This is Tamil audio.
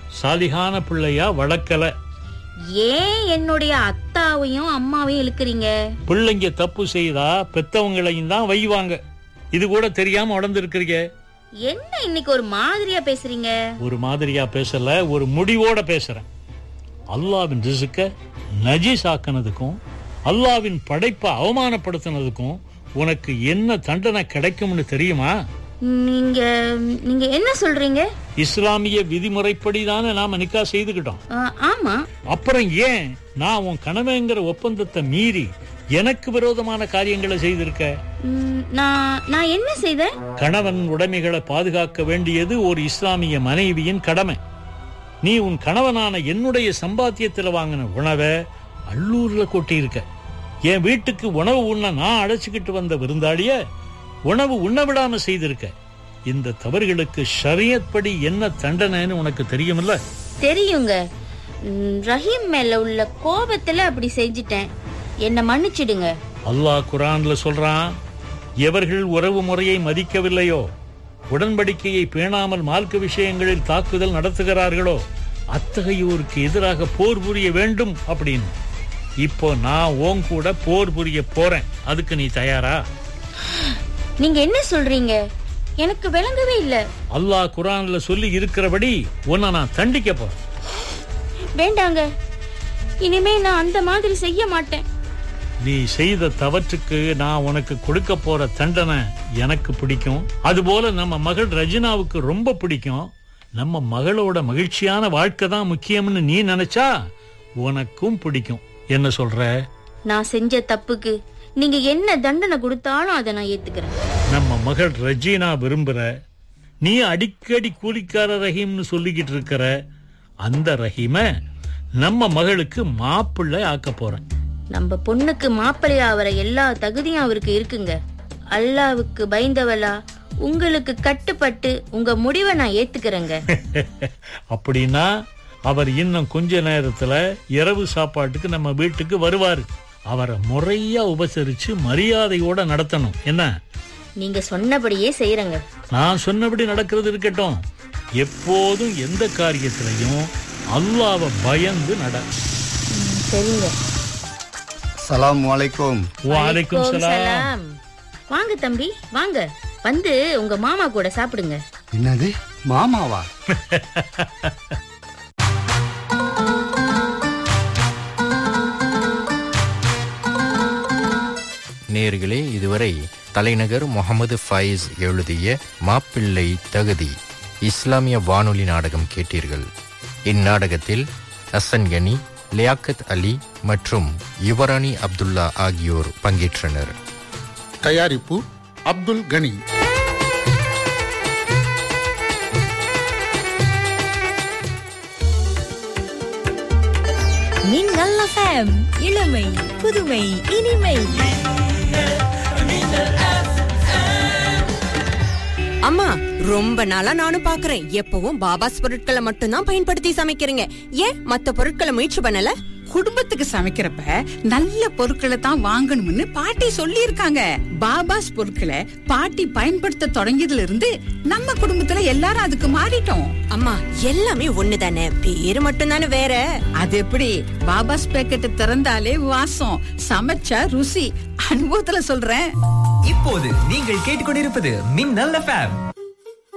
சாலிகான பிள்ளையா வளர்க்கல ஏன் என்னுடைய அத்தாவையும் அம்மாவையும் இழுக்கிறீங்க பிள்ளைங்க தப்பு செய்தா பெத்தவங்களையும் தான் வைவாங்க இது கூட தெரியாம உடந்திருக்கிறீங்க என்ன இன்னைக்கு ஒரு மாதிரியா பேசுறீங்க ஒரு மாதிரியா பேசல ஒரு முடிவோட பேசுறேன் அல்லாவின் ரிசுக்க நஜீஸ் ஆக்கினதுக்கும் அல்லாவின் படைப்பை அவமானப்படுத்தினதுக்கும் உனக்கு என்ன தண்டனை கிடைக்கும்னு தெரியுமா நீங்க நீங்க என்ன சொல்றீங்க இஸ்லாமிய விதிமுறைப்படி தானே நாம நிக்கா செய்துக்கிட்டோம் ஆ, ஆமா அப்புறம் ஏன் நான் உன் கணவங்கிற ஒப்பந்தத்தை மீறி எனக்கு விரோதமான காரியங்களை செய்திருக்க ம், நான் நான் என்ன செய்தேன் கணவன் உடைமைகளை பாதுகாக்க வேண்டியது ஒரு இஸ்லாமிய மனைவியின் கடமை நீ உன் கணவனான என்னுடைய சம்பாத்தியத்தில் வாங்கின உணவை அள்ளூர்ல கொட்டியிருக்க என் வீட்டுக்கு உணவு உண்ண நான் அழைச்சிக்கிட்டு வந்த விருந்தாளிய உணவு உண்ண விடாம செய்திருக்க இந்த தவறுகளுக்கு ஷரியத் படி என்ன தண்டனைன்னு உனக்கு தெரியுமில்ல தெரியுங்க ம், ரஹீம் மேல உள்ள கோபத்துல அப்படி செஞ்சிட்டேன் என்ன மன்னிச்சிடுங்க அல்லாஹ் குரான்ல சொல்றான் எவர்கள் உறவு முறையை மதிக்கவில்லையோ உடன்படிக்கையை பேணாமல் மார்க்க விஷயங்களில் தாக்குதல் நடத்துகிறார்களோ அத்தகையோருக்கு எதிராக போர் புரிய வேண்டும் அப்படின்னு இப்போ நான் உன் கூட போர் புரிய போறேன் அதுக்கு நீ தயாரா நீங்க என்ன சொல்றீங்க எனக்கு விளங்கவே இல்ல அல்லாஹ் குரான்ல சொல்லி இருக்கிறபடி உன்னை நான் தண்டிக்க போறேன் வேண்டாங்க இனிமே நான் அந்த மாதிரி செய்ய மாட்டேன் நீ செய்த தவற்றுக்கு நான் உனக்கு கொடுக்க போற தண்டனை எனக்கு பிடிக்கும் அதுபோல நம்ம மகள் ரஜினாவுக்கு ரொம்ப பிடிக்கும் நம்ம மகளோட மகிழ்ச்சியான வாழ்க்கை தான் முக்கியம்னு நீ நினைச்சா உனக்கும் பிடிக்கும் என்ன சொல்ற நான் செஞ்ச தப்புக்கு நீங்க என்ன தண்டனை கொடுத்தாலும் அதை நான் ஏத்துக்கிறேன் நம்ம மகள் ரஜினா விரும்புற நீ அடிக்கடி கூலிக்கார ரஹீம்னு சொல்லிக்கிட்டு இருக்கிற அந்த ரஹீம நம்ம மகளுக்கு மாப்பிள்ளை ஆக்க போறேன் நம்ம பொண்ணுக்கு மாப்பிள்ளையா ஆவற எல்லா தகுதியும் அவருக்கு இருக்குங்க அல்லாவுக்கு பயந்தவளா உங்களுக்கு கட்டுப்பட்டு உங்க முடிவை நான் ஏத்துக்கிறேங்க அப்படின்னா அவர் இன்னும் கொஞ்ச நேரத்துல இரவு சாப்பாட்டுக்கு நம்ம வீட்டுக்கு வருவாரு அவரை முறையா உபசரிச்சு மரியாதையோட நடத்தணும் என்ன நீங்க சொன்னபடியே செய்யறங்க நான் சொன்னபடி நடக்கிறது இருக்கட்டும் எப்போதும் எந்த காரியத்திலையும் அல்லாவை பயந்து நட சரிங்க சலாம் வலைக்கும் வாலைக்கும் சலாம் சலாம். வாங்க தம்பி வாங்க வந்து உங்க மாமா கூட சாப்பிடுங்க என்னது மாமாவா நேர்களே இதுவரை தலைநகர் முகமது ஃபைஸ் எழுதிய மாப்பிள்ளை தகுதி இஸ்லாமிய வானொலி நாடகம் கேட்டீர்கள் இந்நாடகத்தில் ஹசன் கனி லியாக்கத் அலி மற்றும் யுவராணி அப்துல்லா ஆகியோர் பங்கேற்றனர் தயாரிப்பு அப்துல் கனி மின்னல் எஃப்எம் இளமை புதுமை இனிமை அம்மா ரொம்ப நாளா நானும் பாக்குறேன் எப்பவும் பாபாஸ் பொருட்களை மட்டும்தான் பயன்படுத்தி சமைக்கிறீங்க ஏன் மத்த பொருட்களை முயற்சி பண்ணல குடும்பத்துக்கு சமைக்கிறப்ப நல்ல பொருட்களை தான் வாங்கணும்னு பாட்டி சொல்லியிருக்காங்க பாபாஸ் பொருட்களை பாட்டி பயன்படுத்த தொடங்கியதுல இருந்து நம்ம குடும்பத்துல எல்லாரும் அதுக்கு மாறிட்டோம் அம்மா எல்லாமே ஒண்ணுதானே பேரு மட்டும்தானே வேற அது எப்படி பாபாஸ் பேக்கெட் திறந்தாலே வாசம் சமைச்சா ருசி அனுபவத்துல சொல்றேன் இப்போது நீங்கள் கேட்டுக்கொண்டிருப்பது மின்னல் எஃப்எம்